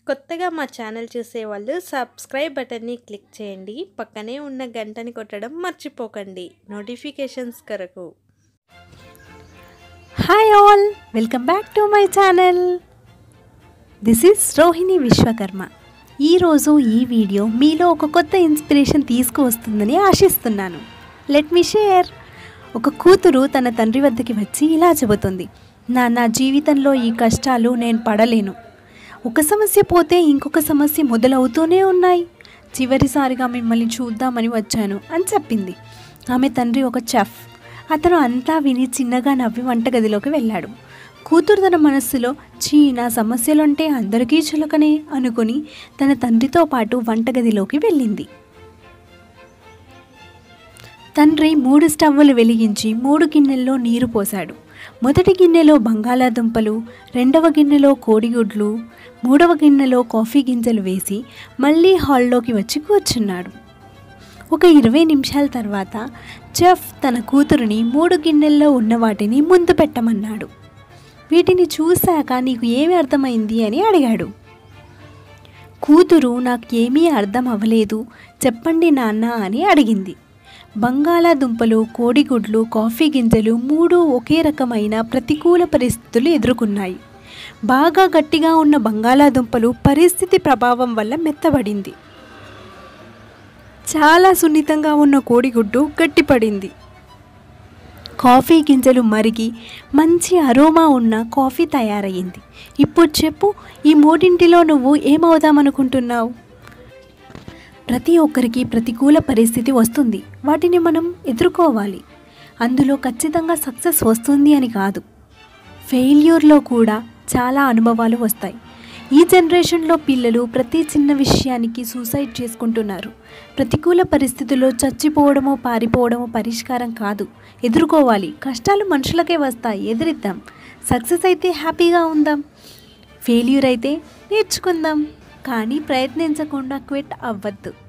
కొత్తగా మా ఛానల్ చూసేవాళ్ళు సబ్స్క్రైబ్ బటన్ని క్లిక్ చేయండి పక్కనే ఉన్న గంటని కొట్టడం మర్చిపోకండి నోటిఫికేషన్స్ కొరకు hi all welcome back to my channel this is Rohini Vishwakarma ఈరోజు ఈ వీడియో మీలో ఒక కొత్త ఇన్స్పిరేషన్ తీసుకువస్తుందని ఆశిస్తున్నాను లెట్ మీ షేర్ ఒక కూతురు తన తండ్రి వద్దకి వచ్చి ఇలా చెబుతుంది నా నా జీవితంలో ఈ కష్టాలు నేను పడలేను ఒక సమస్య పోతే ఇంకొక సమస్య మొదలవుతూనే ఉన్నాయి చివరిసారిగా మిమ్మల్ని చూద్దామని వచ్చాను అని చెప్పింది ఆమె తండ్రి ఒక చెఫ్ అతను అంతా విని చిన్నగా నవ్వి వంటగదిలోకి వెళ్ళాడు కూతురు తన మనస్సులో చీ నా సమస్యలుంటే అందరికీ చులకనే అనుకుని తన తండ్రితో పాటు వంటగదిలోకి వెళ్ళింది తండ్రి మూడు స్టవ్వులు వెలిగించి మూడు గిన్నెల్లో నీరు పోశాడు మొదటి గిన్నెలో బంగాళాదుంపలు రెండవ గిన్నెలో కోడిగుడ్లు మూడవ గిన్నెలో కాఫీ గింజలు వేసి మళ్ళీ హాల్లోకి వచ్చి కూర్చున్నాడు ఒక ఇరవై నిమిషాల తర్వాత చెఫ్ తన కూతురుని మూడు గిన్నెల్లో ఉన్న వాటిని ముందు పెట్టమన్నాడు వీటిని చూశాక నీకు ఏమి అర్థమైంది అని అడిగాడు కూతురు నాకు ఏమీ అర్థం అవ్వలేదు చెప్పండి నాన్న అని అడిగింది బంగాళాదుంపలు కోడిగుడ్లు కాఫీ గింజలు మూడు ఒకే రకమైన ప్రతికూల పరిస్థితులు ఎదుర్కొన్నాయి బాగా గట్టిగా ఉన్న బంగాళాదుంపలు పరిస్థితి ప్రభావం వల్ల మెత్తబడింది చాలా సున్నితంగా ఉన్న కోడిగుడ్డు గట్టిపడింది కాఫీ గింజలు మరిగి మంచి అరోమా ఉన్న కాఫీ తయారయ్యింది ఇప్పుడు చెప్పు ఈ మూడింటిలో నువ్వు ఏమవుదామనుకుంటున్నావు ప్రతి ఒక్కరికి ప్రతికూల పరిస్థితి వస్తుంది వాటిని మనం ఎదుర్కోవాలి అందులో ఖచ్చితంగా సక్సెస్ వస్తుంది అని కాదు ఫెయిల్యూర్లో కూడా చాలా అనుభవాలు వస్తాయి ఈ జనరేషన్లో పిల్లలు ప్రతి చిన్న విషయానికి సూసైడ్ చేసుకుంటున్నారు ప్రతికూల పరిస్థితుల్లో చచ్చిపోవడమో పారిపోవడమో పరిష్కారం కాదు ఎదుర్కోవాలి కష్టాలు మనుషులకే వస్తాయి ఎదిరిద్దాం సక్సెస్ అయితే హ్యాపీగా ఉందాం ఫెయిల్యూర్ అయితే నేర్చుకుందాం కానీ ప్రయత్నించకుండా క్విట్ అవ్వద్దు